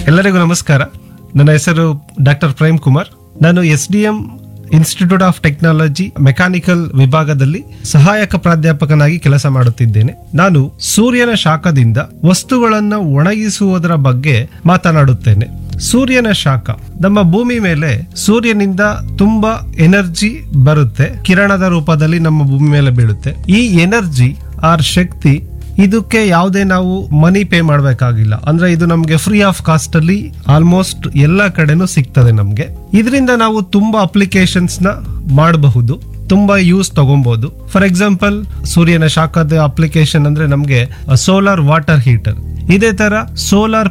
ಎಲ್ಲರಿಗೂ ನಮಸ್ಕಾರ ನನ್ನ ಹೆಸರು ಡಾಕ್ಟರ್ ಪ್ರೇಮ್ ಕುಮಾರ್ ನಾನು S D M institute of technology mechanical ವಿಭಾಗದಲ್ಲಿ ಸಹಾಯಕ ಪ್ರಾಧ್ಯಾಪಕನಾಗಿ ಕೆಲಸ ಮಾಡುತ್ತಿದ್ದೇನೆ ನಾನು ಸೂರ್ಯನ ಶಾಖದಿಂದ ವಸ್ತುಗಳನ್ನು ಒಣಗಿಸುವುದರ ಬಗ್ಗೆ ಮಾತನಾಡುತ್ತೇನೆ ಸೂರ್ಯನ ಶಾಖ ನಮ್ಮ ಭೂಮಿ ಮೇಲೆ ಸೂರ್ಯನಿಂದ ತುಂಬಾ ಎನರ್ಜಿ ಬರುತ್ತೆ ಕಿರಣದ ರೂಪದಲ್ಲಿ ನಮ್ಮ ಭೂಮಿ ಮೇಲೆ ಬೀಳುತ್ತೆ ಈ ಎನರ್ಜಿ ಆರ್ ಶಕ್ತಿ ಇದಕ್ಕೆ ಯಾವುದೇ ನಾವು ಮನಿ ಪೇ ಮಾಡಬೇಕಾಗಿಲ್ಲ ಅಂದ್ರೆ ಇದು ನಮಗೆ ಫ್ರೀ ಆಫ್ ಕಾಸ್ಟ್ ಅಲ್ಲಿ ಆಲ್ಮೋಸ್ಟ್ ಎಲ್ಲ ಕಡೆನೂ ಸಿಗ್ತದೆ ನಮಗೆ ಇದರಿಂದ ನಾವು ತುಂಬಾ ಅಪ್ಲಿಕೇಶನ್ಸ್ ನ ಮಾಡಬಹುದು ತುಂಬಾ ಯೂಸ್ ತಗೊಬಹುದು ಫಾರ್ ಎಕ್ಸಾಂಪಲ್ ಸೂರ್ಯನ ಶಾಖದ ಅಪ್ಲಿಕೇಶನ್ ಅಂದ್ರೆ ನಮಗೆ ಸೋಲಾರ್ ವಾಟರ್ ಹೀಟರ್ ಇದೇ ತರ ಸೋಲಾರ್